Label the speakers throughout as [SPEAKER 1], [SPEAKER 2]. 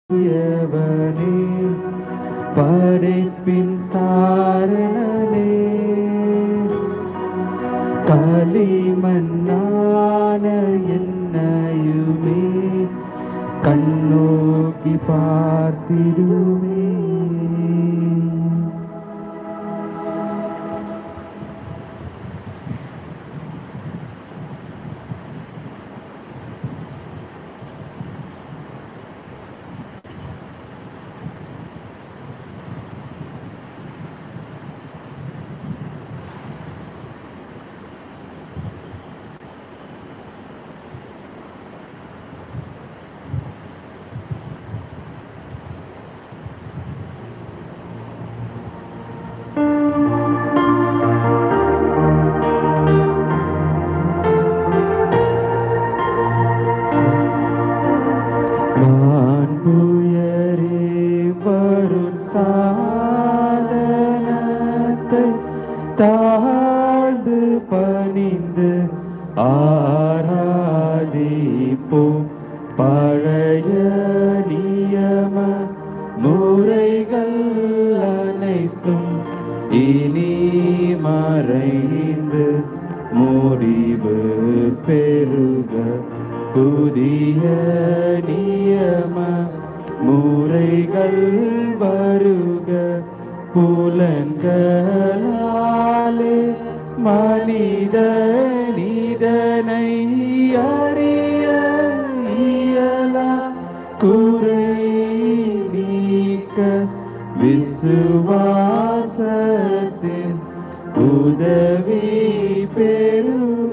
[SPEAKER 1] தூயவனே படைப்பின் காரணனே களிமண்ணான என்னையுமே கண்ணோக்கி பார்த்திடுமே மாண்புயரே வரும் சாதனத்தை தாழ்ந்து பணிந்து ஆராதிப்போம் பழைய நியம முறைகள் அனைத்தும் இனி மறைந்து முடிவு பெருக புதிய நியம முறைகள் வருக புலன்களாலே மனித நிதனை அறிய இயலா குறை நீக்க விசுவாசத்தின் உதவி பெறுக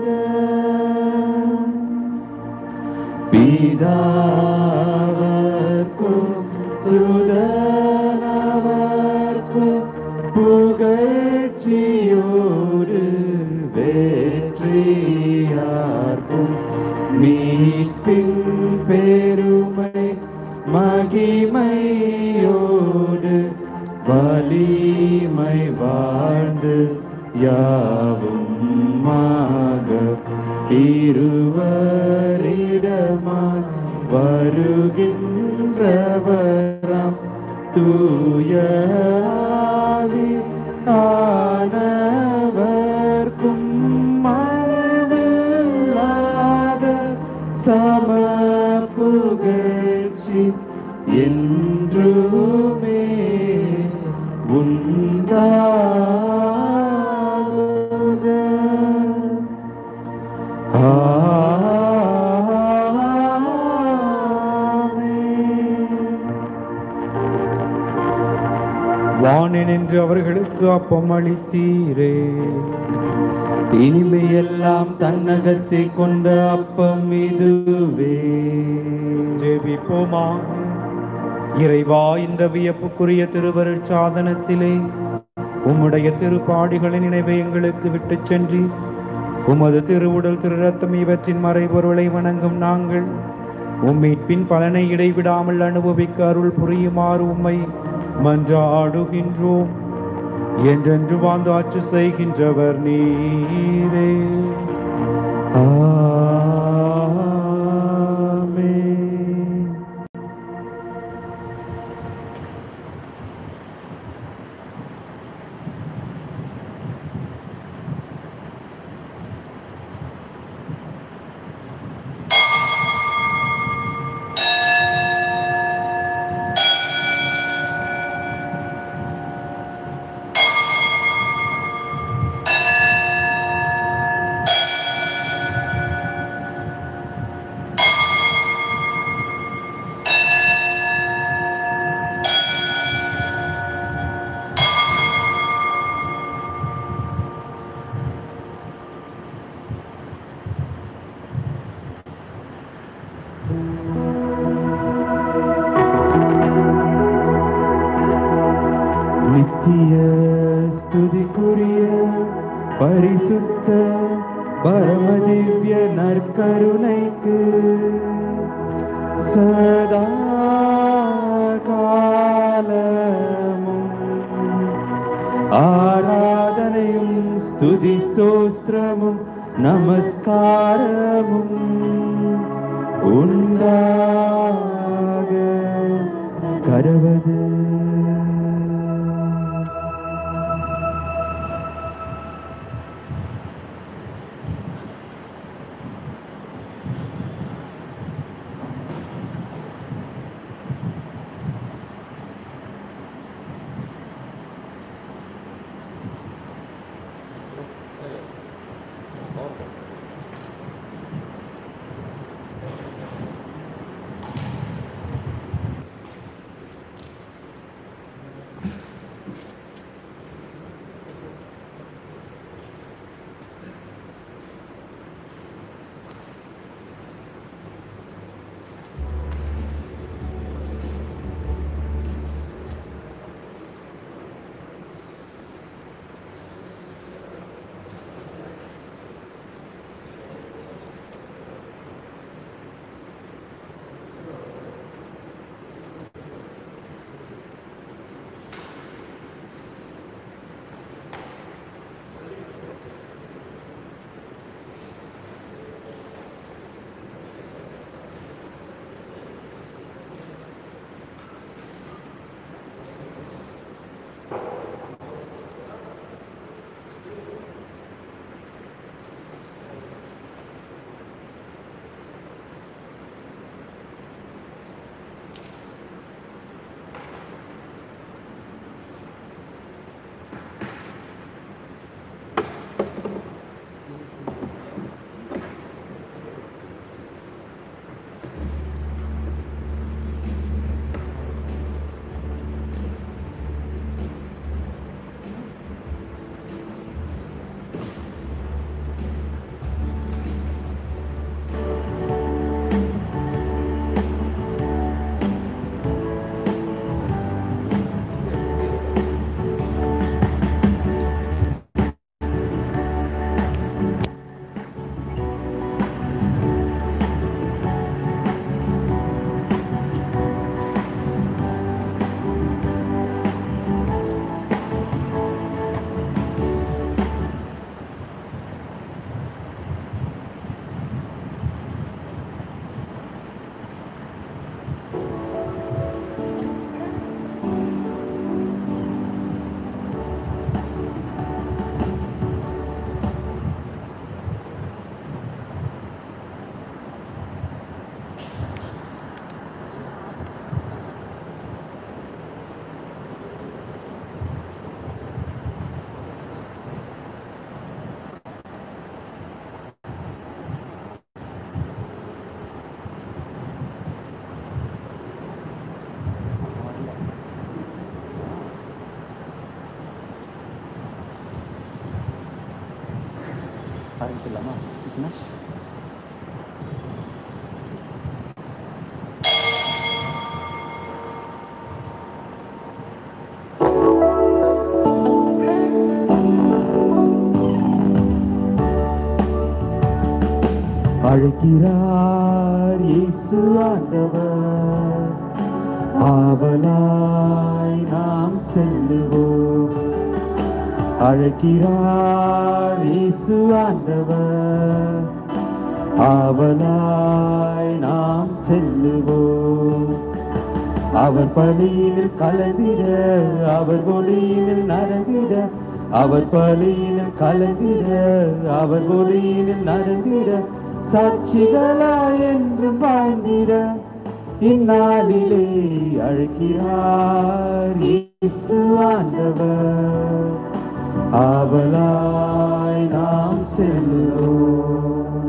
[SPEAKER 1] பிதாவர்க்கும் சுதனவர்க்கும் புகழ்ச்சியோடு வெற்றியார்க்கும் மீட்பின் பெருமை மகிமையோடு வலிமை வாழ்ந்து யாவும் மாக இருவரிடமாய் வருகின்றவரம் தூய ஆவி ஆனவர்க்கும் மனமில்லாத சம புகழ்ச்சி என்றுமே உண்டாகுக
[SPEAKER 2] வானின் என்று அவர்களுக்கு அப்பம் அளித்தீரே
[SPEAKER 1] இனிமையெல்லாம் தன்னகத்தை கொண்ட அப்பம் இதுவே
[SPEAKER 2] ஜெபிப்போமா இறைவா இந்த வியப்புக்குரிய திருவருட் சாதனத்திலே உம்முடைய திருப்பாடிகளின் நினைவை எங்களுக்கு விட்டுச் சென்று உமது திருவுடல் திரு ரத்தம் இவற்றின் மறைபொருளை வணங்கும் நாங்கள் உம்மீட்பின் பலனை இடைவிடாமல் அனுபவிக்க அருள் புரியுமாறு உம்மை மன்றாடுகின்றோம் என்றென்று வாழ்ந்து ஆட்சி செய்கின்றவர் நீரே
[SPEAKER 1] ஆமென். நித்திய ஸ்துதிக்குரிய பரிசுத்த பரமதிவ்ய நற்கருணைக்கு சதா காலமும் ஆராதனையும் ஸ்துதி ஸ்தோஸ்திரமும் நமஸ்காரமும் உண்டாக கடவது
[SPEAKER 3] ஆரம்பிச்சிடலாமா பிஸ்னஸ்
[SPEAKER 1] அழைக்கிறார் இயேசு ஆண்டவர் ஆவலாய் நாம் செல்லுவோம் அழைக்கிறார் இயேசு ஆண்டவர் ஆவலாய் நாம் செல்லுவோம் அவர் பலியினில் கலந்திட அவர் ஒளியினில் நடந்திட அவர் பலியினில் கலந்திட அவர் ஒளியினில் நடந்திட சாட்சிகளாய் என்று வாழ்ந்திட இந்நாளிலே அழைக்கிறார் இயேசு ஆண்டவர் ஆவலாய் நாம் செல்லுவோம்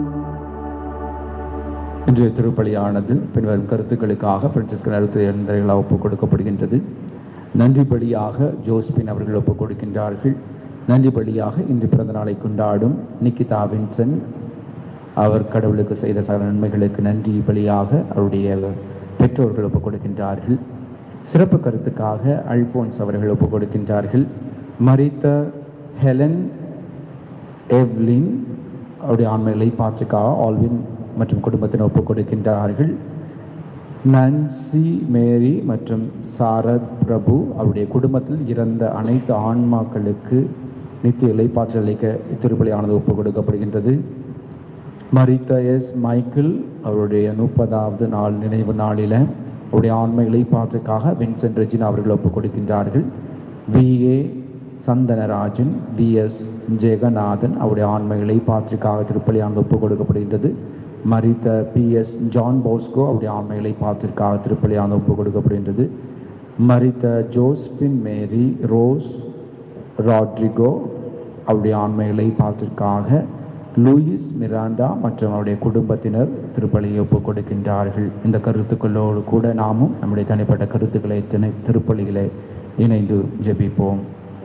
[SPEAKER 2] இன்றைய திருப்பலியானது பின்வரும் கருத்துக்களுக்காக பிரான்சிஸ்கன் அறுபத்தி இரண்டர்களாக ஒப்புக் கொடுக்கப்படுகின்றது நன்றி பலியாக ஜோஸ்பின் அவர்கள் ஒப்புக் கொடுக்கின்றார்கள் நன்றி பலியாக இன்று பிறந்த நாளை கொண்டாடும் நிக்கிதா வின்சன் அவர் கடவுளுக்கு செய்த சகல நன்மைகளுக்கு நன்றி பலியாக அவருடைய பெற்றோர்கள் ஒப்புக் கொடுக்கின்றார்கள் சிறப்பு கருத்துக்காக அல்போன்ஸ் அவர்கள் ஒப்புக் கொடுக்கின்றார்கள் மரித்த ஹெலன் எவ்லின் அவருடைய ஆண்மைகளை பாற்றுக்காக ஆல்வின் மற்றும் குடும்பத்தினர் ஒப்புக் கொடுக்கின்றார்கள் நான்சி மேரி மற்றும் சாரத் பிரபு அவருடைய குடும்பத்தில் இறந்த அனைத்து ஆன்மாக்களுக்கு நித்திய இலைப்பாற்றல் அளிக்க இத்திருப்பலியானது ஒப்புக் கொடுக்கப்படுகின்றது மரித்த எஸ் மைக்கேல் அவருடைய முப்பதாவது நாள் நினைவு நாளில் அவருடைய ஆன்ம இலைப்பாற்றுக்காக வின்சென்ட் ரெஜினா அவர்கள் ஒப்புக் கொடுக்கின்றார்கள் V A Chandanarajan V S Jeganathan அவருடைய ஆன்ம இலைப்பாற்றுக்காக திருப்பலியாங்க ஒப்புக் கொடுக்கப்படுகின்றது மரித்த பி எஸ் ஜான் போஸ்கோ அவருடைய ஆன்ம இலைப்பாற்றிற்காக திருப்பலியாங்க ஒப்புக் கொடுக்கப்படுகின்றது மரித்த ஜோஸ்பின் மேரி ரோஸ் ராட்ரிகோ அவருடைய ஆன்ம இலைப்பாற்றிற்காக லூயிஸ் மிராண்டா மற்றும் அவருடைய குடும்பத்தினர் திருப்பலியை ஒப்புக் கொடுக்கின்றார்கள் இந்த கருத்துக்களோடு கூட நாமும் நம்முடைய தனிப்பட்ட கருத்துக்களை தினை திருப்பலிகளை இணைந்து ஜெபிப்போம்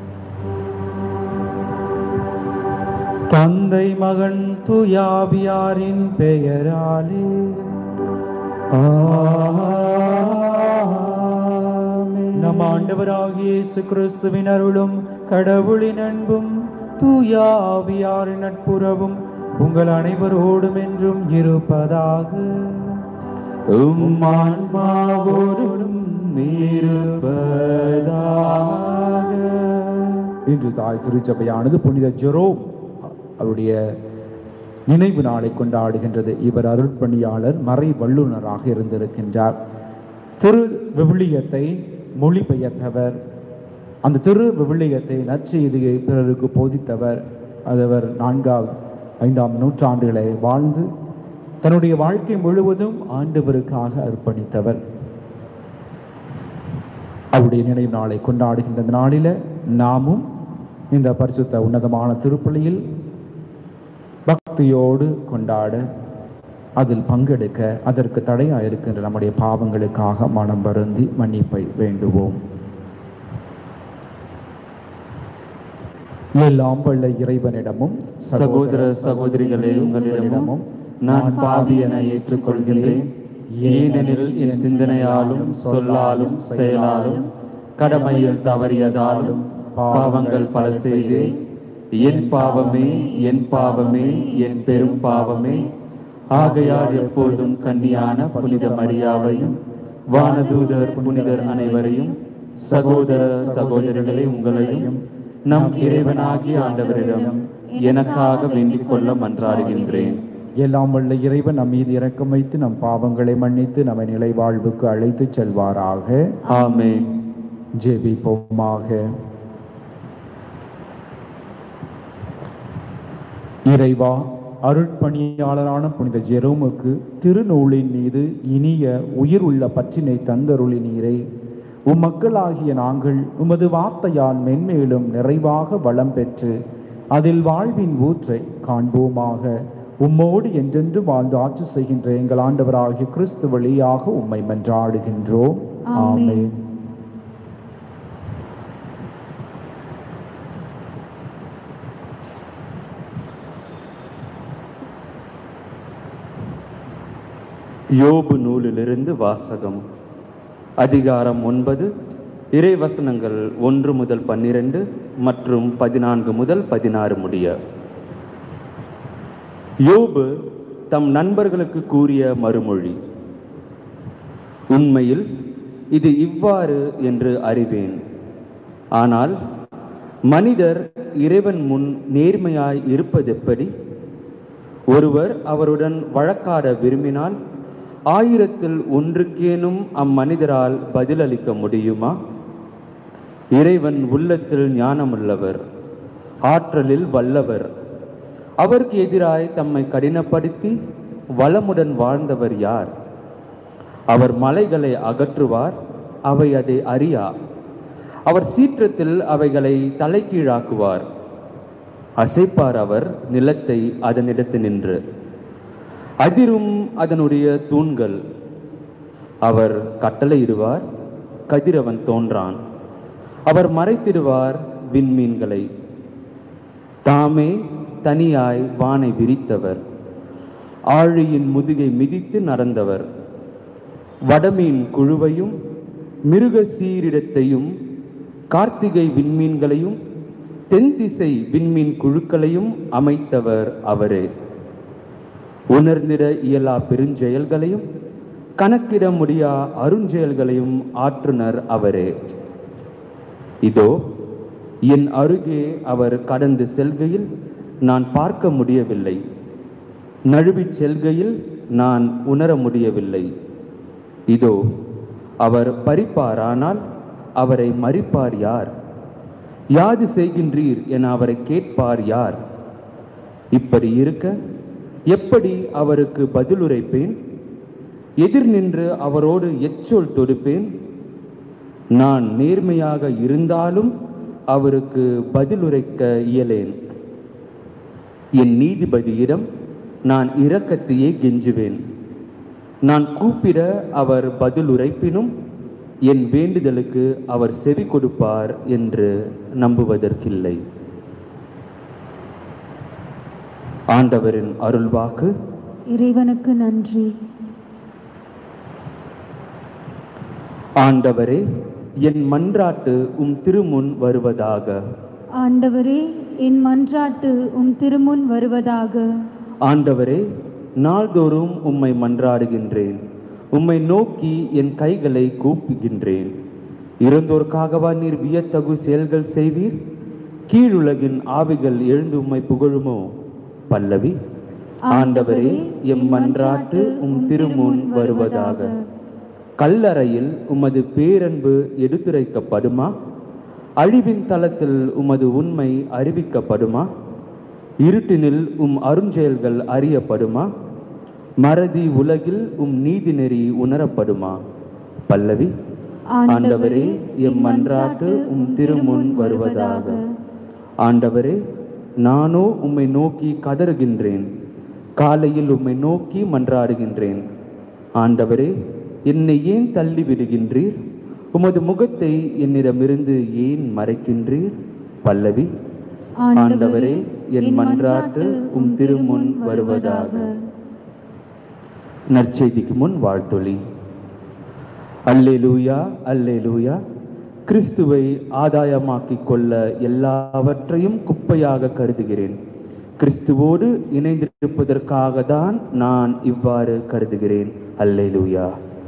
[SPEAKER 2] தந்தை மகன் துயாவியாரின் பெயராலே நம் ஆண்டவராகிய இயேசு கிறிஸ்துவின் அருளும் கடவுளின் அன்பும் தூயாவியாரின் நட்புறவும் உங்கள் அனைவரோடும் என்றும் இருப்பதாக
[SPEAKER 1] உம் ஆன்மாவோடும் இருப்பதாக
[SPEAKER 2] இன்று தாய் திருச்சபையானது புனித ஜெரோம் அவருடைய நினைவு நாளை கொண்டாடுகின்றது இவர் அருட்பணியாளர் மறை வல்லுநராக இருந்திருக்கின்றார் திரு விவிலியத்தை மொழிபெயர்த்தவர் அந்த திரு விவிலியத்தை நற்செய்தியை பிறருக்கு போதித்தவர் அதவர் நான்காம் ஐந்தாம் நூற்றாண்டுகளை வாழ்ந்து தன்னுடைய வாழ்க்கை முழுவதும் ஆண்டவருக்காக அர்ப்பணித்தவர் அவருடைய நினைவு நாளை கொண்டாடுகின்ற இந்த நாளில நாமும் இந்த பரிசுத்த உன்னதமான திருப்பலியில் பக்தியோடு கொண்டாட அதில் பங்கெடுக்க அதற்கு தடையாக இருக்கின்ற நம்முடைய பாவங்களுக்காக மனம் வருந்தி மன்னிப்பை வேண்டுவோம் எல்லாம் வல்ல இறைவனிடமும்
[SPEAKER 1] சகோதர சகோதரிகளே உங்களிடமும் நான் பாவி என ஏற்றுக்கொள்கிறேன் ஏனெனில் என் சிந்தனையாலும் சொல்லாலும் செயலாலும் கடமையில் தவறியதாலும் பாவங்கள் பல செய்தேன் என் பாவமே என் பாவமே என் பெரும் பாவமே ஆகையால் எப்போதும் கன்னியான புனித மரியாவையும் வானதூதர் புனிதர் அனைவரையும் சகோதர சகோதரிகளை உங்களையும் நம் இறைவனாகிய ஆண்டவரிடம் எனக்காக வேண்டிக் கொள்ள மன்றாடுகின்றேன்
[SPEAKER 2] எல்லாம் வல்ல இறைவன் நம் மீது இரக்கம் வைத்து நம் பாவங்களை மன்னித்து நம்மை நிலை வாழ்வுக்கு அழைத்து செல்வாராக
[SPEAKER 1] ஆமென்
[SPEAKER 2] ஜெபிப்போமாக இறைவா அருட்பணியாளரான புனித ஜெரோமுக்கு திருநூலின் மீது இனிய உயிர் உள்ள பற்றினை தந்தருளி நீரை உம் மக்களாகிய நாங்கள் உமது வார்த்தையால் மென்மேலும் நிறைவாக வளம் பெற்று அதில் வாழ்வின் ஊற்றை காண்போமாக உம்மோடு என்றென்று வாழ்ந்து ஆட்சி செய்கின்ற எங்கள் ஆண்டவராகிய கிறிஸ்து வழியாக உம்மை மன்றாடுகின்றோம் ஆமென்
[SPEAKER 1] யோபு நூலிலிருந்து வாசகம் அதிகாரம் ஒன்பது இறைவசனங்கள் ஒன்று முதல் பன்னிரண்டு மற்றும் பதினான்கு முதல் பதினாறு முடிய யோபு தம் நண்பர்களுக்கு கூறிய மறுமொழி உண்மையில் இது இவ்வாறு என்று அறிவேன் ஆனால் மனிதர் இறைவன் முன் நேர்மையாய் இருப்பதெப்படி ஒருவர் அவருடன் வழக்காட விரும்பினால் ஆயிரத்தில் ஒன்றுக்கேனும் அம்மனிதரால் பதிலளிக்க முடியுமா இறைவன் உள்ளத்தில் ஞானமுள்ளவர் ஆற்றலில் வல்லவர் அவருக்கு எதிராய் தம்மை கடினப்படுத்தி வளமுடன் வாழ்ந்தவர் யார் அவர் மலைகளை அகற்றுவார் அவை அதை அறியா அவர் சீற்றத்தில் அவைகளை தலைகீழாக்குவார் அசைப்பார் அவர் நிலத்தை அதனிடத்து நின்று அதிரும் அதனுடைய தூண்கள் அவர் கட்டளையிடுவார் கதிரவன் தோன்றான் அவர் மறைத்திடுவார் விண்மீன்களை தாமே தனியாய் வானை விரித்தவர் ஆழியின் முதுகை மிதித்து நடந்தவர் வடமீன் குழுவையும் மிருக சீரிடத்தையும் கார்த்திகை விண்மீன்களையும் தென் திசை விண்மீன் குழுக்களையும் அமைத்தவர் அவரே உணர்ந்திட இயலா பெருஞ்செயல்களையும் கணக்கிட முடியா அருஞ்செயல்களையும் ஆற்றுனர் அவரே இதோ என் அருகே அவர் கடந்து செல்கையில் நான் பார்க்க முடியவில்லை நழுவிச் செல்கையில் நான் உணர முடியவில்லை இதோ அவர் பறிப்பாரானால் அவரை மறிப்பார் யார் யாது செய்கின்றீர் என அவரை கேட்பார் யார் இப்படி இருக்க எப்படி அவருக்கு பதிலுரைப்பேன் எதிர் நின்று அவரோடு எச்சொல் தொடுப்பேன் நான் நேர்மையாக இருந்தாலும் அவருக்கு பதிலுரைக்க இயலேன் என் நீதிபதியிடம் நான் இரக்கத்தையே கெஞ்சுவேன் நான் கூப்பிட அவர் பதில் உரைப்பினும் என் வேண்டுதலுக்கு அவர் செவி கொடுப்பார் என்று நம்புவதற்கில்லை ஆண்டவரின் அருள்வாக்கு
[SPEAKER 4] இறைவனுக்கு நன்றி
[SPEAKER 1] ஆண்டவரே என் மன்றாட்டு உம் திருமுன் வருவதாக
[SPEAKER 4] ஆண்டவரே என் மன்றாட்டு உம் திருமுன் வருவதாக
[SPEAKER 1] ஆண்டவரே நாள்தோறும் உம்மை மன்றாடுகின்றேன் உம்மை நோக்கி என் கைகளை கூப்புகின்றேன் இறந்தோர்க்காகவா நீர் வியத்தகு செயல்கள் செய்வீர் கீழுலகின் ஆவிகள் எழுந்து உம்மை புகழுமோ பல்லவி ஆண்டவரே எம் மன்றாட்டு உம் திருமுன் வருவதாக கல்லறையில் உமது பேரன்பு எடுத்துரைக்கப்படுமா அழிவின் தளத்தில் உமது உண்மை அறிவிக்கப்படுமா இருட்டினில் உம் அருஞ்செயல்கள் அறியப்படுமா மறதி உலகில் உம் நீதிநெறி உணரப்படுமா பல்லவி ஆண்டவரே எம் மன்றாட்டு உம் திருமுன் வருவதாக ஆண்டவரே நானோ உம்மை நோக்கி கதறுகின்றேன் காலையில் உம்மை நோக்கி மன்றாடுகின்றேன் ஆண்டவரே என்னை ஏன் தள்ளி விடுகின்றீர் உமது முகத்தை என்னிடமிருந்து ஏன் மறைக்கின்றீர் பல்லவி ஆண்டவரே என் மன்றாட்டு உம் திருமுன் வருவதாக நற்செய்திக்கு முன் வாழ்த்தொளி அல்லேலூயா அல்லேலூயா கிறிஸ்துவை ஆதாயமாக்கிக் கொள்ள எல்லாவற்றையும் குப்பையாக கருதுகிறேன் கிறிஸ்துவோடு இணைந்திருப்பதற்காக தான் நான் இவ்வாறு கருதுகிறேன் அல்லேலூயா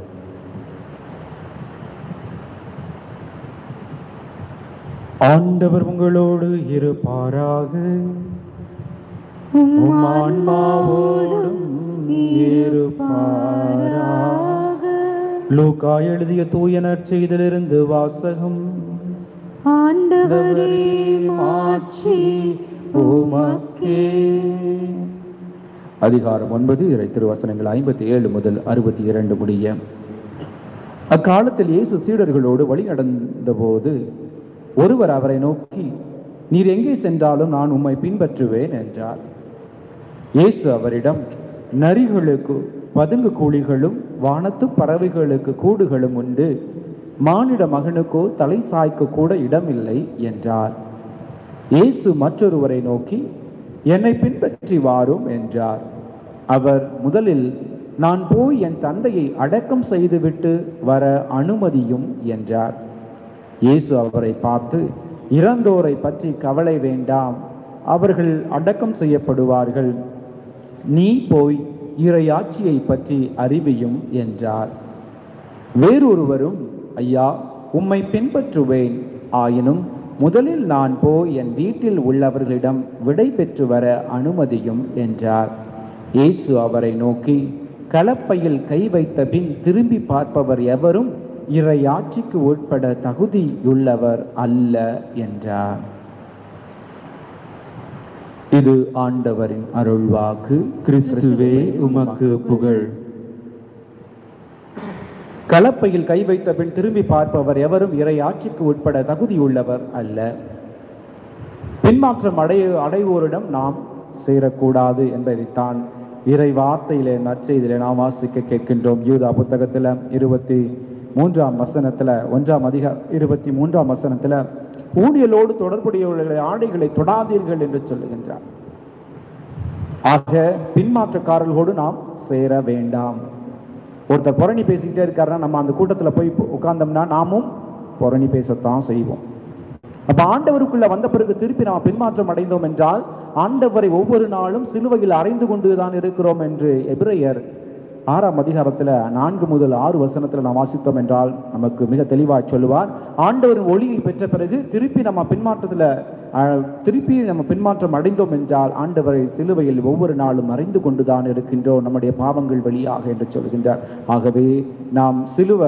[SPEAKER 2] ஆண்டவர் உங்களோடு இருப்பாராக
[SPEAKER 4] உம்
[SPEAKER 2] உம் ஆன்மாவோடும் இருப்பாராக லூக்கா எழுதிய தூய நற்செய்திலிருந்து வாசகம்
[SPEAKER 4] ஆண்டவரே மாட்சி
[SPEAKER 2] உமக்கே அதிகாரம் ஒன்பது இறை திருவசனங்கள் ஐம்பத்தி ஏழு முதல் அறுபத்தி இரண்டு முடிய அக்காலத்தில் இயேசு சீடர்களோடு வழி நடந்தபோது ஒருவர் அவரை நோக்கி நீர் எங்கே சென்றாலும் நான் உம்மை பின்பற்றுவேன் என்றார் இயேசு அவரிடம் நரிகளுக்கு பதுங்கு கூலிகளும் வானத்து பறவைகளுக்கு கூடுகளும் உண்டு மானிட மகனுக்கோ தலை சாய்க்க கூட இடமில்லை என்றார் இயேசு மற்றொருவரை நோக்கி என்னை பின்பற்றி வாரும் என்றார் அவர் முதலில் நான் போய் என் தந்தையை அடக்கம் செய்துவிட்டு வர அனுமதியும் என்றார் இயேசு அவரை பார்த்து இறந்தோரை பற்றி கவலை வேண்டாம் அவர்கள் அடக்கம் செய்யப்படுவார்கள் நீ போய் இறையாட்சியை பற்றி அறிவியும் என்றார் வேறொருவரும் ஐயா உம்மை பின்பற்றுவேன் ஆயினும் முதலில் நான் போய் என் வீட்டில் உள்ளவர்களிடம் விடை பெற்று வர அனுமதியும் என்றார் இயேசு அவரை நோக்கி கலப்பையில் கை வைத்த பின் திரும்பி பார்ப்பவர் எவரும் இறையாட்சிக்கு உட்பட தகுதியுள்ளவர் அல்ல என்றார் இது ஆண்டவரின் அருள்வாக்கு
[SPEAKER 1] கிறிஸ்துவே உமக்கு புகழ்
[SPEAKER 2] கலப்பையில் கை வைத்த பின் திரும்பி பார்ப்பவர் எவரும் இறை ஆட்சிக்கு உட்பட தகுதியுள்ளவர் அல்ல பின்மாற்றம் அடைய அடைவோரிடம் நாம் சேரக்கூடாது என்பதைத்தான் இறை வார்த்தையிலே நற்செய்தியிலே நாம் வாசிக்க கேட்கின்றோம் யூதா புத்தகத்தில் இருபத்தி மூன்றாம் வசனத்தில் ஒன்றாம் அதிக இருபத்தி மூன்றாம் வசனத்தில் ஊழியலோடு தொடர்புடையவர்களை ஆடைகளை தொடாதீர்கள் என்று சொல்லுகின்றார் ஆக பின்மாற்றக்காரர்களோடு நாம் சேர வேண்டாம் ஒருத்தர் புரணி பேசிக்கிட்டே இருக்காருன்னா நம்ம அந்த கூட்டத்தில் போய் உட்கார்ந்தோம்னா நாமும் புரணி பேசத்தான் செய்வோம் அப்ப ஆண்டவருக்குள்ள வந்த பிறகு திருப்பி நாம் பின்மாற்றம் அடைந்தோம் என்றால் ஆண்டவரை ஒவ்வொரு நாளும் சிலுவையில் அறைந்து கொண்டுதான் இருக்கிறோம் என்று எபிரேயர் ஆறாம் அதிகாரத்தில் நான்கு முதல் ஆறு வசனத்தில் நாம் வாசித்தோம் என்றால் நமக்கு மிக தெளிவாக சொல்லுவார் ஆண்டவரின் ஒளியை பெற்ற பிறகு திருப்பி நம்ம பின்மாற்றத்தில் அஹ், திருப்பி நம்ம பின்மாற்றம் அடைந்தோம் என்றால் ஆண்டவரை சிலுவையில் ஒவ்வொரு நாளும் மறைந்து கொண்டுதான் இருக்கின்றோம் நம்முடைய பாவங்கள் வழியாக என்று சொல்கின்றார் ஆகவே நாம் சிலுவை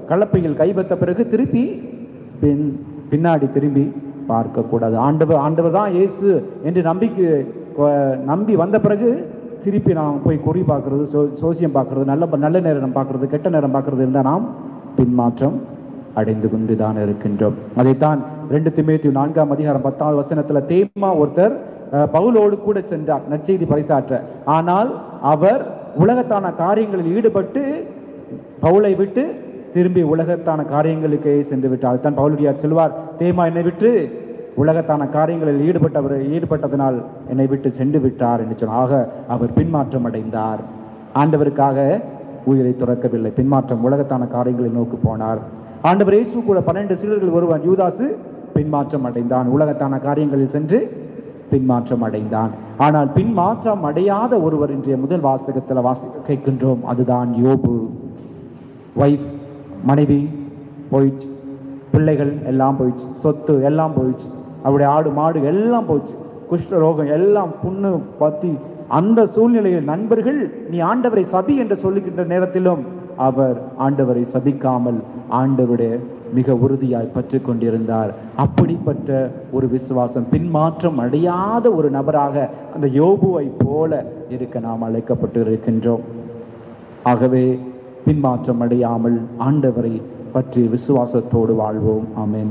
[SPEAKER 2] கலப்பையில் கை வைத்த பிறகு திருப்பி பின் பின்னாடி திரும்பி பார்க்கக்கூடாது ஆண்டவர் ஆண்டவர் தான் இயேசு என்று நம்பிக்கை அஹ், நம்பி வந்த பிறகு திருப்பி நாம் போய் குறி பார்க்கறது சோ சோசியம் பார்க்கறது நல்ல நல்ல நேரம் பார்க்கறது கெட்ட நேரம் பார்க்கறது இருந்தால் நாம் பின்மாற்றம் அடைந்து கொண்டு தான் இருக்கின்றோம் அதைத்தான் ரெண்டு திமேத்தியு நான்காம் அதிகாரம் பத்தாவது வசனத்துல தேமா ஒருத்தர் அஹ், பவுலோடு கூட சென்றார் நற்செய்தி பரிசாற்ற ஆனால் அவர் உலகத்தான காரியங்களில் ஈடுபட்டு பவுலை விட்டு திரும்பி உலகத்தான காரியங்களுக்கே சென்று விட்டார் அதுதான் பவுலுடையார் சொல்வார் தேமா என்னை விட்டு உலகத்தான காரியங்களில் ஈடுபட்டவர் ஈடுபட்டதனால் என்னை விட்டு சென்று விட்டார் என்று சொன்னார் ஆக அவர் பின்மாற்றம் அடைந்தார் ஆண்டவருக்காக உயிரை துறக்கவில்லை பின்மாற்றம் உலகத்தான காரியங்களை நோக்கி போனார் ஆண்டவர் இயேசு கூட பன்னெண்டு சீடர்கள் ஒருவன் யூதாசு பின்மாற்றம் அடைந்தான் உலகத்தான காரியங்களில் சென்று பின்மாற்றம் அடைந்தான் ஆனால் பின்மாற்றம் அடையாத ஒருவர் இன்றைய முதல் வாசகத்தில் வாசி கேட்கின்றோம் அதுதான் யோபு ஒய்ஃப் மனைவி போயிடுச்சு பிள்ளைகள் எல்லாம் போயிடுச்சு சொத்து எல்லாம் போயிடுச்சு அவருடைய ஆடு மாடு எல்லாம் போச்சு குஷ்ட ரோகம் எல்லாம் புண்ணு பத்தி அந்த சூழ்நிலையில் நண்பர்கள் நீ ஆண்டவரை சபி என்று சொல்லுகின்ற நேரத்திலும் அவர் ஆண்டவரை சபிக்காமல் ஆண்டவருடைய மிக உறுதியாய் பற்றி கொண்டிருந்தார் அப்படிப்பட்ட ஒரு விசுவாசம் பின்மாற்றம் அடையாத ஒரு நபராக அந்த யோபுவை போல இருக்க நாம் அழைக்கப்பட்டு இருக்கின்றோம் ஆகவே பின்மாற்றம் அடையாமல் ஆண்டவரை பற்றி விசுவாசத்தோடு வாழ்வோம் ஆமென்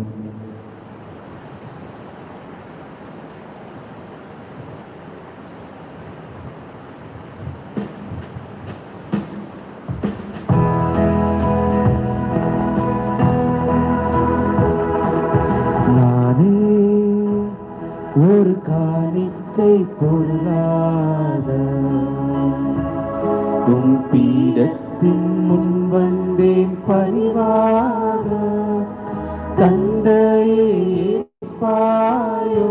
[SPEAKER 1] நானே ஒரு காணிக்கை பொருளாத உம் பீடத்தின் முன் வந்தேன் பணிவாக தந்தையே பாயோ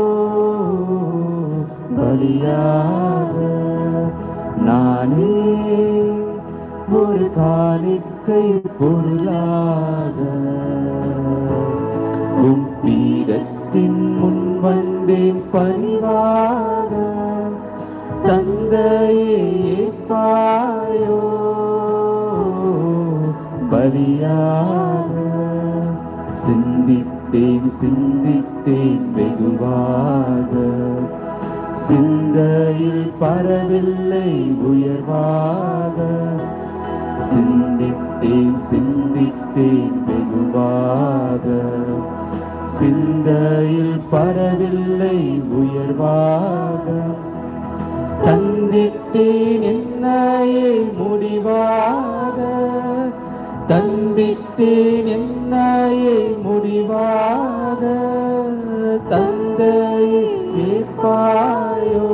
[SPEAKER 1] பலியாக நானே ஒரு காணிக்கை பொருளாக உம் பீடத்தின் முன் வந்தேன் பணிவாக தந்தையே பாயோ பலியாக சிந்தித்தேன் சிந்தித்தேன் வெகுவாக சிந்தையில் பரவில்லை உயர்வாக சிந்தித்தேன் சிந்தித்தேன் வெகுவாக சிந்தையில் பரவில்லை உயர்வாக தந்திட்டேன் என்னையே முடிவாக தந்திட்டேன் என்னையே முடிவாக தந்தையை கேட்பாயோ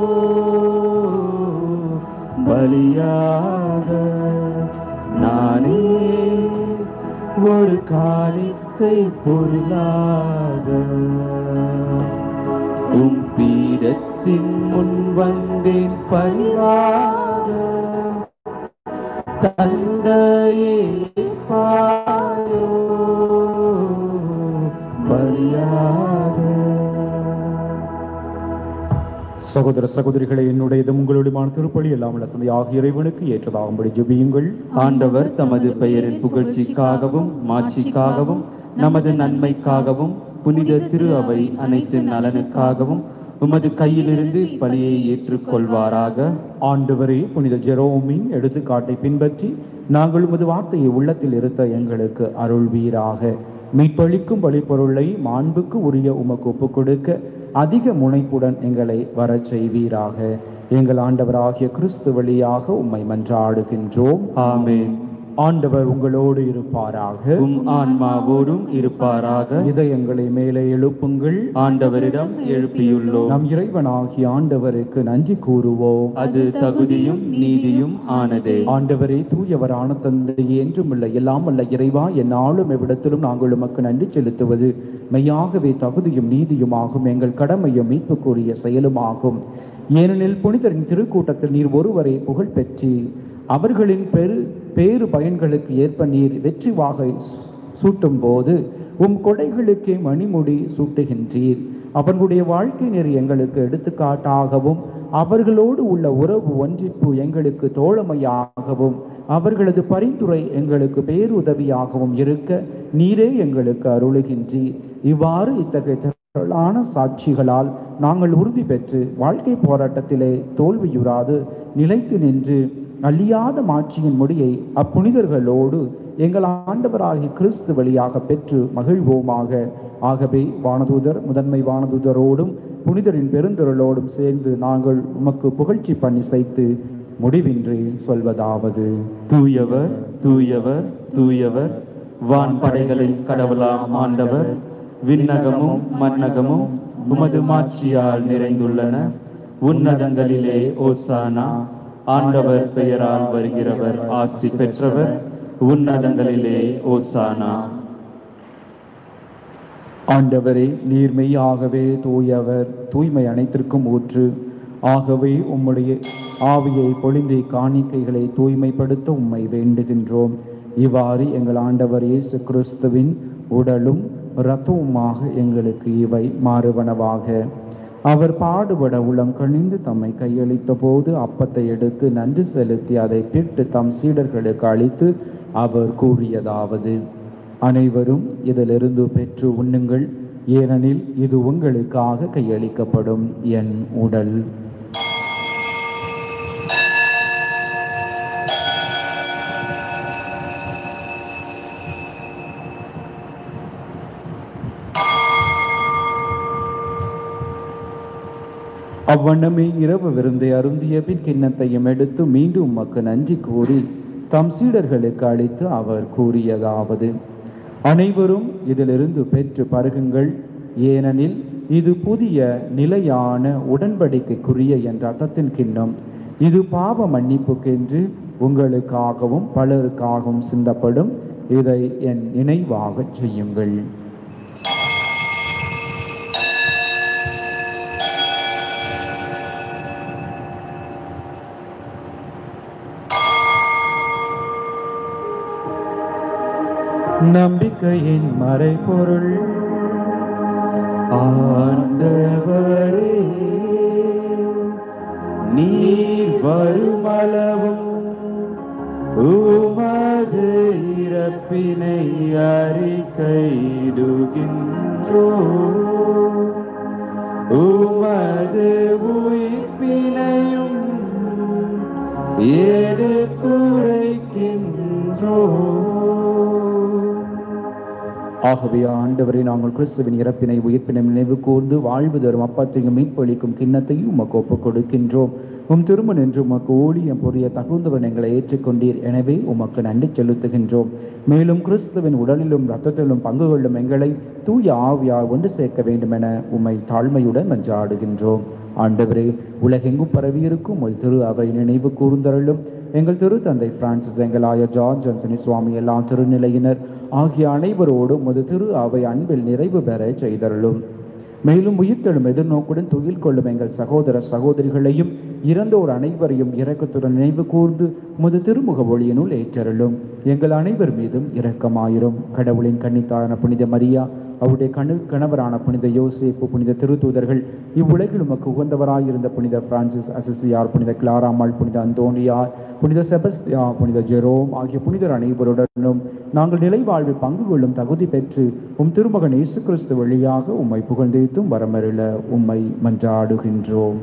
[SPEAKER 1] பலியாக நானே ஒரு காணிக்கை பொருளாக உம் பீடத்தின் முன் வந்தேன் பணிவாக தந்தையே பாயோ பலியாக
[SPEAKER 2] சகோதர சகோதரிகளை என்னுடையது உங்களுடையமான திருப்பலி எல்லாம் உள்ள தந்தை ஆகிய இறைவனுக்கு ஏற்றதாகும்படி ஜெபியுங்கள்
[SPEAKER 1] ஆண்டவர் தமது பெயரின் புகழ்ச்சிக்காகவும் மாட்சிக்காகவும் நமது நன்மைக்காகவும் புனித திரு அவை அனைத்து நலனுக்காகவும் உமது கையிலிருந்து பலியை ஏற்றுக்கொள்வாராக
[SPEAKER 2] ஆண்டவரே புனித ஜெரோமின் எடுத்துக்காட்டை பின்பற்றி நாங்கள் உமது வார்த்தையை உள்ளத்தில் இருத்த எங்களுக்கு அருள்வீராக மீட்பளிக்கும் பலிப்பொருளை மாண்புக்கு உரிய உமக்கு ஒப்புக் கொடுக்க அதிக முனைப்புடன் எங்களை வரச் செய்வீராக எங்கள் ஆண்டவராகிய கிறிஸ்து வழியாக உம்மை மன்றாடுகின்றோம்
[SPEAKER 1] ஆமென்
[SPEAKER 2] ஆண்டவர் உங்களோடு இருப்பாராக
[SPEAKER 1] உம் ஆன்மாவோடும் இருப்பாராக
[SPEAKER 2] இதயங்களை மேலே எழுப்புங்கள்
[SPEAKER 1] ஆண்டவரிடம் எழுப்பியுள்ளோம்
[SPEAKER 2] நம் இறைவனாகிய ஆண்டவருக்கு நன்றி கூறுவோம்
[SPEAKER 1] அது தகுதியும் நீதியும் ஆனதே
[SPEAKER 2] ஆண்டவரே தூயவரான தந்தையே என்றுமுள்ள எல்லாம் அல்ல இறைவா என்னாலும் எவ்விடத்திலும் நாங்கள் உமக்கு நன்றி செலுத்துவது மெய்யாகவே தகுதியும் நீதியுமாகும் எங்கள் கடமையும் மீட்புக்குரிய செயலுமாகும் ஏனெனில் புனிதரின் திருக்கூட்டத்தில் நீர் ஒருவரை புகழ் பெற்றி அவர்களின் பெரு பேறு பயன்களுக்கு ஏற்ப நீர் வெற்றி வாகை சூட்டும் போது உம் கொடைகளுக்கே மணிமுடி சூட்டுகின்றீர் அவர்களுடைய வாழ்க்கை நெறி எங்களுக்கு எடுத்துக்காட்டாகவும் அவர்களோடு உள்ள உறவு ஒன்றிப்பு எங்களுக்கு தோழமையாகவும் அவர்களது பரிந்துரை எங்களுக்கு பேருதவியாகவும் இருக்க நீரே எங்களுக்கு அருளுகின்றீர் இவ்வாறு இத்தகைய திரளான சாட்சிகளால் நாங்கள் உறுதி பெற்று வாழ்க்கை போராட்டத்திலே தோல்வியுறாது நிலைத்து நின்று அழியாத மாட்சியின் முடியை அப்புனிதர்களோடு எங்கள் ஆண்டவராகிய கிறிஸ்து வழியாக பெற்று மகிழ்வோமாக ஆகவே வானதூதர் முதன்மை வானதூதரோடும் புனிதரின் பெருந்திரளோடும் சேர்ந்து நாங்கள் உமக்கு புகழ்ச்சி பண்ணி செய்து முடிவின்றி சொல்வதாவது
[SPEAKER 1] தூயவர் தூயவர் தூயவர் வான் படைகளின் கடவுளாம் ஆண்டவர் விண்ணகமும் மன்னகமும் உமது மாட்சியால் நிறைந்துள்ளன உன்னதங்களிலே ஓசானா ஆண்டவர் பெயரால் வருகிறவர் ஆசி பெற்றவர் உன்னதங்களிலே ஓசானா
[SPEAKER 2] ஆண்டவரே நீர்மையாகவே தூயவர் தூய்மை அனைத்திற்கும் ஊற்று ஆகவே உம்முடைய ஆவியை பொழிந்து காணிக்கைகளை தூய்மைப்படுத்த உம்மை வேண்டுகின்றோம் இவ்வாறு எங்கள் ஆண்டவர் இயேசு கிறிஸ்துவின் உடலும் இரத்தவுமாக எங்களுக்கு இவை மாறுவனவாக அவர் பாடுபட உளம் கணிந்து தம்மை கையளித்த போது அப்பத்தை எடுத்து நன்றி செலுத்தி அதை பிட்டு தம் சீடர்களுக்கு அளித்து அவர் கூறியதாவது அனைவரும் இதிலிருந்து பெற்று உண்ணுங்கள் ஏனெனில் இது உங்களுக்காக கையளிக்கப்படும் என் உடல் அவ்வண்ணமே இரவு விருந்தை அருந்திய பின் கிண்ணத்தையும் எடுத்து மீண்டும் உமக்கு நன்றி கூறி தம் சீடர்களுக்கு அளித்து அவர் கூறியதாவது அனைவரும் இதிலிருந்து பெற்று பருகுங்கள் ஏனெனில் இது புதிய நிலையான உடன்படிக்கைக்குரிய என் ரத்தத்தின் கிண்ணம் இது பாவ மன்னிப்புக்கென்று உங்களுக்காகவும் பலருக்காகவும் சிந்தப்படும் இதை என் நினைவாகச் செய்யுங்கள் நம்பிக்கையின் மறைபொருள்
[SPEAKER 1] ஆண்டவரே நீர் வருமளவும் உமது இறப்பினை அறிக்கையிடுகின்றோ உமது உயிர்ப்பினையும் எடுத்துரைக்கின்றோ
[SPEAKER 2] ஆகவே ஆண்டவரை நாங்கள் கிறிஸ்துவின் இறப்பினை உயிர்ப்பினை நினைவு கூர்ந்து வாழ்வு தரும் அப்பத்தையும் மீட்பளிக்கும் கிண்ணத்தையும் உமக்கு ஒப்புக் கொடுக்கின்றோம் உம் திருமண் என்று உமக்கு ஊழியம் புரிய தகுந்தவன் எங்களை ஏற்றுக்கொண்டீர் எனவே உமக்கு நன்றி செலுத்துகின்றோம் மேலும் கிறிஸ்துவின் உடலிலும் இரத்தத்திலும் பங்கு கொள்ளும் எங்களை தூய ஆவியார் ஒன்று சேர்க்க வேண்டும் என உம்மை தாழ்மையுடன் மன்றாடுகின்றோம் ஆண்டவரே உலகெங்கும் பரவியிருக்கும் ஒரு திரு அவை நினைவு கூர்ந்தருளும் எங்கள் திரு தந்தை பிரான்சிஸ் எங்கள் ஆயர் ஜார்ஜ் அந்தனி சுவாமி எல்லா திருநிலையினர் ஆகிய அனைவரோடும் உமது திரு அவை அன்பில் நிறைவு பெற செய்தருளும் மேலும் உயிர்த்தெழும் எதிர்நோக்குடன் துயில் கொள்ளும் எங்கள் சகோதர சகோதரிகளையும் இறந்தோர் அனைவரையும் இரக்கத்துடன் நினைவு கூர்ந்து உமது திருமுக ஒளியினுள் ஏற்றருளும் எங்கள் அனைவர் மீதும் இரக்கமாயிரும் கடவுளின் கன்னித்தான புனித மரியா அவருடைய கணு கணவரான புனித யோசேப்பு புனித திருத்தூதர்கள் இவ்வுலகில் உமக்கு உகந்தவராயிருந்த புனித பிரான்சிஸ் அசிசியார் புனித கிளாராமாள் புனித அந்தோனியார் புனித செபஸ்தியா புனித ஜெரோம் ஆகிய புனிதர் அனைவருடனும் நாங்கள் நிலை வாழ்வில் பங்கு கொள்ளும் தகுதி பெற்று உம் திருமகன் இயேசு கிறிஸ்து வழியாக உம்மை புகழ்ந்தேத்தும் வரமருள உம்மை மன்றாடுகின்றோம்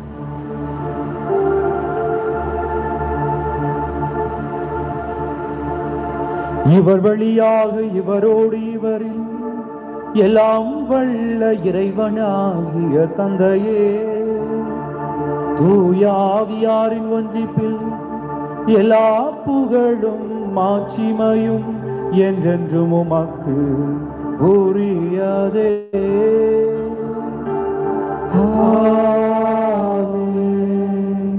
[SPEAKER 2] இவர் வழியாக இவரோடு இவரில் எல்லாம் வல்ல இறைவனாகிய தந்தையே தூயாவியாரின் ஒன்றிப்பில் எல்லா புகழும் மாட்சிமையும் என்றென்றும் உமக்கு உரியதே ஆமென்.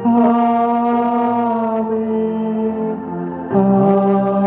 [SPEAKER 2] ஆமென்.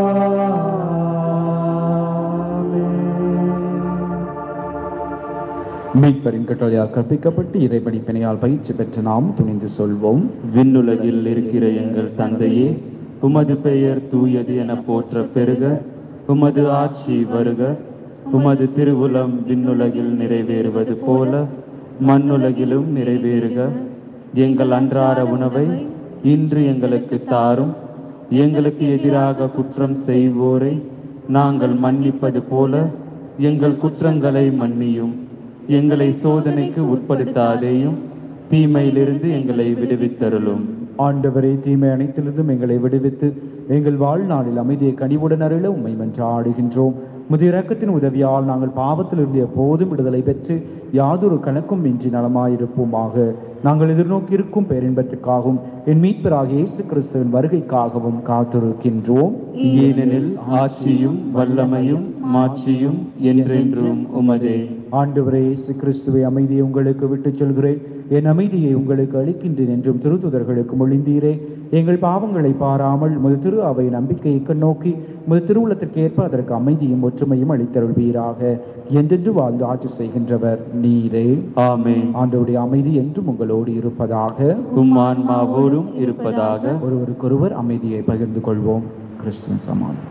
[SPEAKER 2] மீட்பரின் கட்டளையால் கற்பிக்கப்பட்டு இறைபடிப்பினையால் பயிற்சி பெற்ற நாம் துணிந்து சொல்வோம்
[SPEAKER 1] விண்ணுலகில் இருக்கிற எங்கள் தந்தையே உமது பெயர் தூயது என போற்ற பெருக உமது ஆட்சி வருக உமது திருவுளம் விண்ணுலகில் நிறைவேறுவது போல மண்ணுலகிலும் நிறைவேறுக எங்கள் அன்றாட உணவை இன்று எங்களுக்கு தாரும் எங்களுக்கு எதிராக குற்றம் செய்வோரை நாங்கள் மன்னிப்பது போல எங்கள் குற்றங்களை மன்னியும் எங்களை சோதனைக்கு உட்படுத்தாதேயும் தீமையிலிருந்து எங்களை விடுவித்தருளும்
[SPEAKER 2] ஆண்டவரே தீமை அனைத்திலிருந்தும் எங்களை விடுவித்து எங்கள் வாழ்நாளில் அமைதியை கனிவுடன் அருள உம்மை மன்றாடுகின்றோம் முதிய இரக்கத்தின் உதவியால் நாங்கள் பாவத்திலிருந்து எப்போதும் விடுதலை பெற்று யாதொரு கணக்கும் இன்றி நலமாயிருப்போமாக நாங்கள் எதிர்நோக்கியிருக்கும் பேரின்பத்துக்காகவும் என் மீட்பராகிய இயேசு கிறிஸ்துவின் வருகைக்காகவும் காத்திருக்கின்றோம்
[SPEAKER 1] ஏனெனில் ஆட்சியும் வல்லமையும் மாட்சியும் என்றென்றும் உமதே
[SPEAKER 2] ஆண்டவரே இயேசு கிறிஸ்துவை அமைதியை உங்களுக்கு விட்டுச் சொல்கிறேன் என் அமைதியை உங்களுக்கு அளிக்கின்றேன் என்றும் திருத்துதர்களுக்கு மொழிந்தீரே எங்கள் பாவங்களை பாராமல் முது திரு அவை நம்பிக்கையை நோக்கி முது திருவுளத்திற்கு ஏற்ப அதற்கு அமைதியும் ஒற்றுமையும் அளித்தருள்வீராக என்றென்று வாழ்ந்து ஆட்சி செய்கின்றவர் நீரே
[SPEAKER 1] ஆமென்
[SPEAKER 2] ஆண்டவருடைய அமைதி என்றும் உங்களோடு இருப்பதாக
[SPEAKER 1] உம் ஆன்மாவோடும் இருப்பதாக
[SPEAKER 2] ஒருவருக்கொருவர் அமைதியை பகிர்ந்து கொள்வோம் கிறிஸ்துவின் சமாதானம்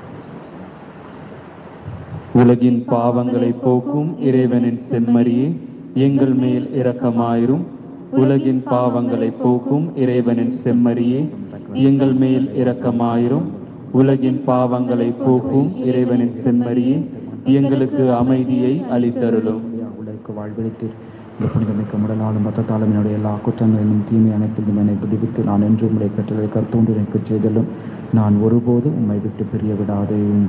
[SPEAKER 1] உலகின் பாவங்களை போக்கும் இறைவனின் செம்மறியே எங்கள் மேல் இரக்கமாயிரும் உலகின் பாவங்களை போக்கும் இறைவனின் செம்மறியே எங்கள் மேல் இரக்கமாயிரும் உலகின் பாவங்களை போக்கும் இறைவனின் செம்மறியே எங்களுக்கு அமைதியை அளித்தருளும்
[SPEAKER 2] உலக வாழ்வழித்தீர் இந்த புனிதமிக்க முடலாலும் மொத்தத்தாலும் என்னுடைய எல்லா குற்றங்களிலும் தீமை அனைத்திலும் என்னை விடுவித்து நான் என்றும் உடைய கற்றலை கருத்தோன்று எனக்கு செய்தலும் நான் ஒருபோதும் உம்மை விட்டு பிரிய விடாதேயும்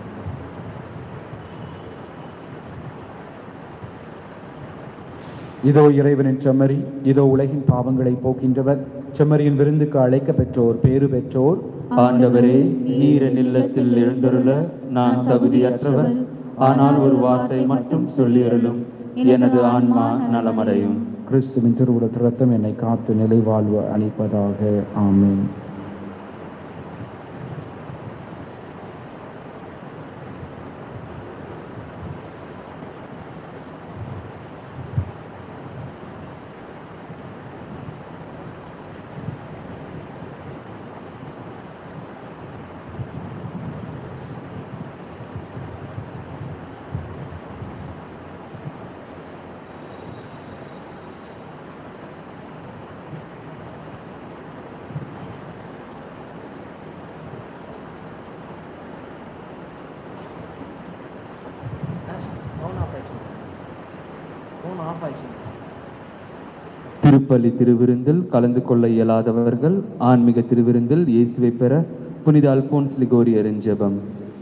[SPEAKER 2] இதோ இறைவனின் செம்மறி இதோ உலகின் பாவங்களை போக்கின்றவர் செம்மறியின் விருந்துக்கு அழைக்க பெற்றோர் பேறு பெற்றோர்
[SPEAKER 1] ஆண்டவரே நீர நில்லத்தில் எழுந்தருள நான் தகுதியற்றவர் ஆனால் ஒரு வார்த்தை மட்டும் சொல்லியருளும் எனது ஆன்மா நலமடையும்
[SPEAKER 2] கிறிஸ்துவின் திருவுட ரத்தம் என்னை காத்து நிலைவாழ்வு அளிப்பதாக ஆமென்
[SPEAKER 1] திருப்பலி திருவிருந்தில் கலந்து கொள்ள இயலாதவர்கள் ஆன்மீக திருவிருந்தில் இயேசுவை பெற புனித அல்போன்ஸ் லிகோரியரின் ஜெபம்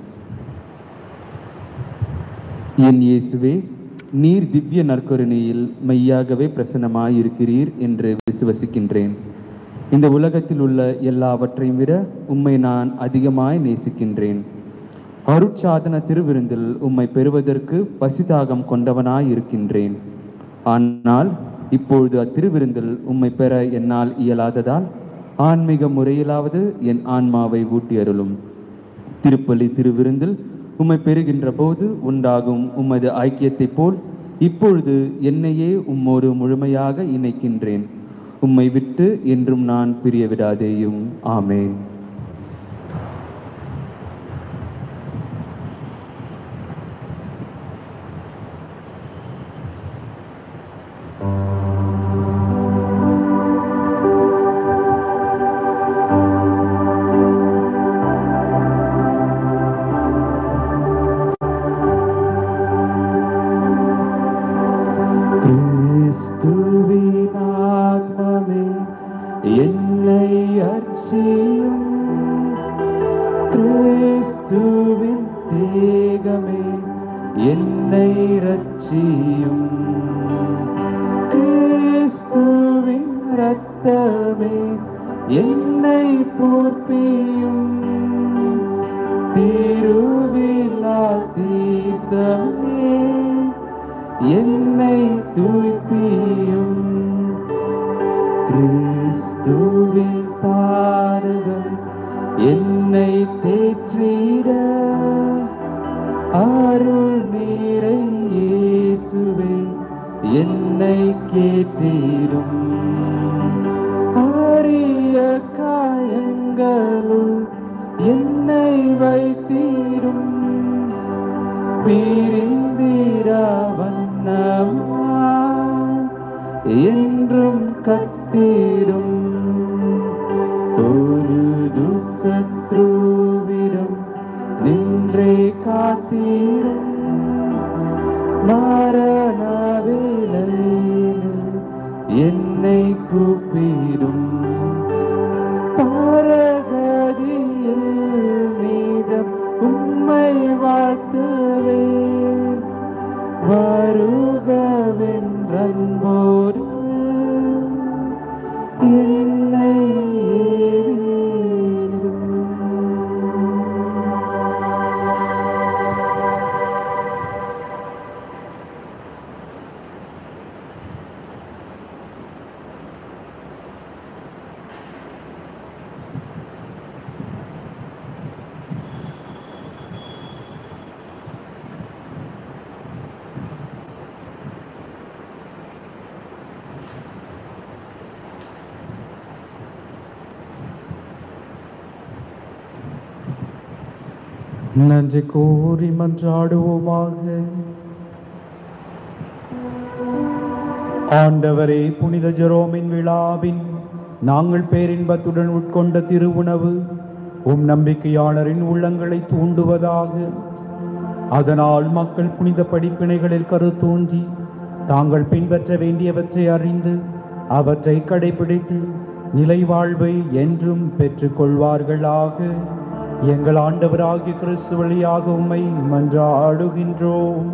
[SPEAKER 1] என் இயேசுவே நீர் திவ்ய நற்கருணையில் மெய்யாகவே பிரசன்னமாயிருக்கிறீர் என்று விசுவசிக்கின்றேன் இந்த உலகத்தில் உள்ள எல்லாவற்றையும் விட உம்மை நான் அதிகமாய் நேசிக்கின்றேன் அருட்சாதன திருவிருந்தில் உம்மை பெறுவதற்கு பசிதாகம் கொண்டவனாய் இருக்கின்றேன் ஆனால் இப்பொழுது அத்திருவிருந்தில் உம்மை பெற என்னால் இயலாததால் ஆன்மீக முறையிலாவது என் ஆன்மாவை ஊட்டி அருளும் திருப்பலி திருவிருந்தில் உம்மை பெறுகின்ற போது உண்டாகும் உமது ஐக்கியத்தைப் போல் இப்பொழுது என்னையே உம்மோடு முழுமையாக இணைக்கின்றேன் உம்மை விட்டு என்றும் நான் பிரிய விடாதேயும் ஆமேன் கிறிஸ்துவின் ஆத்மமே என்னை அர்ச்சியும் கிறிஸ்துவின் தேகமே என்னை ரட்சியும் கிறிஸ்துவின் இரத்தமே என்னை போற்றியும் திருவிழா தீர்த்தமே என்னை தூய்ப்பியும் கிறிஸ்துவின் பாடுகள் என்னை தேற்றிட அருள் நீரை இயேசுவே என்னை கேட்டிடும் அரிய காயங்களுள் என்னை வைத்திடும் பிரிந்திரா வண்ணமா என்றும் கட்டிடும் ஒரு ஒரு சத்ருவிடம் நின்றே காத்தீரும் மரண வேளையில் என்னை கூப்பிடும் பரகதியில் மீதம் உம்மை வாழ்த்துவே வருகவென்றன்போடு என்னை ஏறிடும்.
[SPEAKER 2] நன்றி கூறி மன்றாடுவோமாக ஆண்டவரே புனித ஜெரோமின் விழாவின் நாங்கள் பேரின்பத்துடன் உட்கொண்ட திருவுணவு உம் நம்பிக்கையாளரின் உள்ளங்களை தூண்டுவதாக அதனால் மக்கள் புனித படிப்பினைகளில் கருத்தூன்றி தாங்கள் பின்பற்ற வேண்டியவற்றை அறிந்து அவற்றை கடைபிடித்து நிலை வாழ்வை என்றும் பெற்றுக்கொள்வார்களாக எங்கள் ஆண்டவராகிய கிறிஸ்து வழியாக உம்மை மன்றாடுகின்றோம்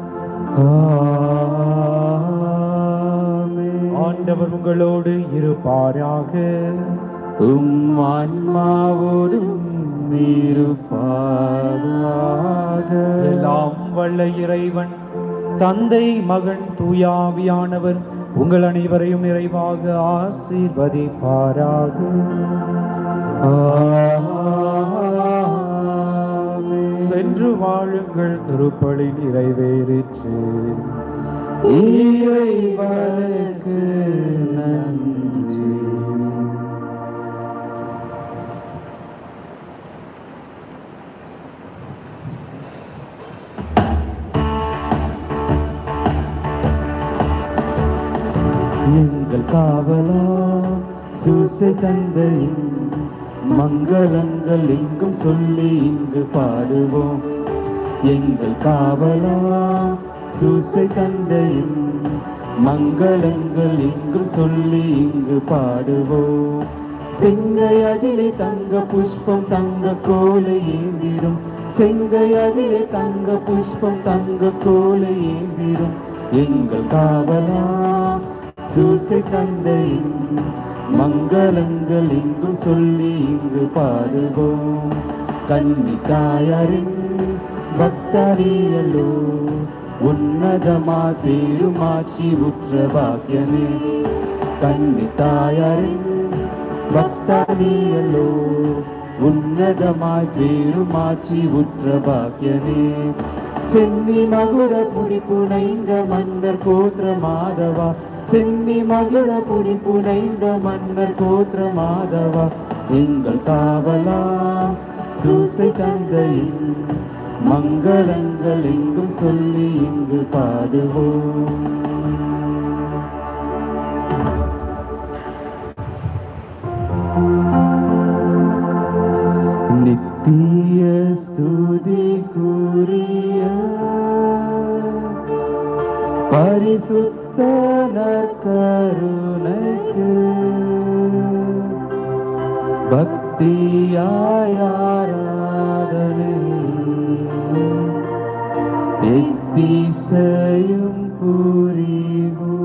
[SPEAKER 1] ஆமென்.
[SPEAKER 2] ஆண்டவர் உங்களோடு இருப்பாராக
[SPEAKER 1] உம் ஆன்மாவோடும் இருப்பாராக
[SPEAKER 2] எல்லாம் வல்ல இறைவன் தந்தை மகன் தூயாவியானவர் உங்கள் அனைவரையும் நிறைவாக ஆசீர்வதிப்பாராக
[SPEAKER 1] ஆமென்.
[SPEAKER 2] சென்று வாழுங்கள் திருப்பலி நிறைவேறிற்று
[SPEAKER 1] இறைவனுக்கு நன்றி எங்கள் காவலா சூசை தந்தையின் மங்களங்கள் எங்கும் சொல்லி இங்கு பாடுவோம் எங்கள் காவலா சூசை தந்தையின் மங்களங்கள் எங்கும் சொல்லி இங்கு பாடுவோம் செங்கை அதிலே தங்க புஷ்பம் தங்க கோலை ஏந்திடும் செங்கை அதிலே தங்க புஷ்பம் தங்க கோலை ஏந்திடும் எங்கள் காவலா சூசை தந்தையின் மங்களங்கள் எங்கும் சொல்லி இங்கு பாடுவோம் கன்னி தாயாரின் பக்தரியலோ உன்னதமா பேருமாட்சி உற்ற பாக்கியமே கன்னி தாயாரின் பக்தரியலோ உன்னதமாய் பேருமாட்சி உற்ற பாக்கியமே சென்னி மகுட புடி புனைந்த மன்னர் கோத்திர மாதவா சென்னி மகுட புடி புனைந்த மன்னர் கோத்திர மாதவா எங்கள் காவலா சூசை தந்தையின் மங்களங்கள் எங்கும் சொல்லி இங்கு பாடுவோம் நித்திய ஸ்துதி கூறிய பரிசுத்த நற்கருணைக்கு பக்தியாய் ஆராதனை எத்திசையும் புரிவோம்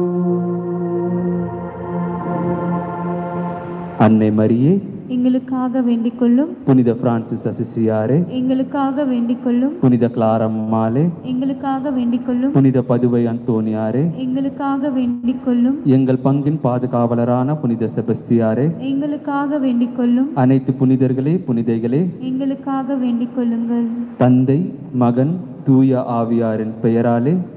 [SPEAKER 1] அன்னை மரியே
[SPEAKER 4] எங்களுக்காக வேண்டிக் கொள்ளும்
[SPEAKER 1] புனித பிரான்சிஸ் அசிசியாரே
[SPEAKER 4] எங்களுக்காக வேண்டிக் கொள்ளும்
[SPEAKER 1] புனித கிளாரம்மாளே
[SPEAKER 4] எங்களுக்காக வேண்டிக் கொள்ளும்
[SPEAKER 1] புனித பதுவை அந்தோனியாரே
[SPEAKER 4] எங்களுக்காக வேண்டிக் கொள்ளும்
[SPEAKER 1] எங்கள் பங்கின் பாதுகாவலரான புனித செபஸ்தியாரே
[SPEAKER 4] எங்களுக்காக வேண்டிக் கொள்ளும்
[SPEAKER 1] அனைத்து புனிதர்களே புனிதைகளே
[SPEAKER 4] எங்களுக்காக வேண்டிக் கொள்ளுங்கள்
[SPEAKER 1] தந்தை மகன் தூய ஆவியாரின் பெயராலே